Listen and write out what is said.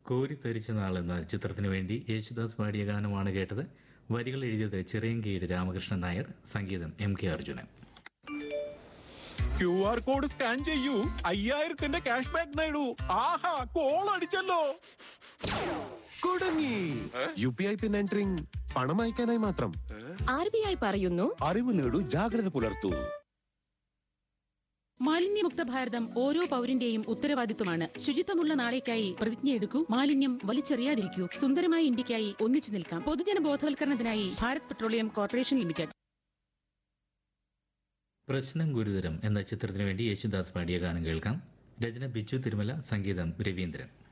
കോരിത്തരിച്ച നാൾ എന്ന ചിത്രത്തിനു വേണ്ടി യേശുദാസ് പാടിയ ഗാനമാണ് കേട്ടത് വരികൾ എഴുതിയത് ചിറയൻകീഴ് രാമകൃഷ്ണൻ നായർ സംഗീതം M K Arjunan Q R code scan ചെയ്യൂ അയ്യായിരത്തിന്റെ ക്യാഷ് ബാക്ക് നേടൂ ആഹാ കോൾ അടിച്ചല്ലോ കുടുങ്ങി U P I PIN entering പണം അയക്കാനായി മാത്രം ആർ ബി ഐ പറയുന്നു അറിവ് നേടൂ ജാഗ്രത പുലർത്തൂ മാലിന്യമുക്ത ഭാരതം ഓരോ പൗരന്റെയും ഉത്തരവാദിത്വമാണ് ശുചിത്വമുള്ള നാളേക്കായി പ്രതിജ്ഞയെടുക്കൂ മാലിന്യം വലിച്ചെറിയാതിരിക്കൂ സുന്ദരമായ ഇന്ത്യക്കായി ഒന്നിച്ചു നിൽക്കാം പൊതുജന ബോധവൽക്കരണത്തിനായി ഭാരത് പെട്രോളിയം കോർപ്പറേഷൻ ലിമിറ്റഡ് പ്രശ്നം ഗുരുതരം എന്ന ചിത്രത്തിനു വേണ്ടി യേശുദാസ് പാടിയ ഗാനം കേൾക്കാം രചന ബിജു തിരുമല സംഗീതം രവീന്ദ്രൻ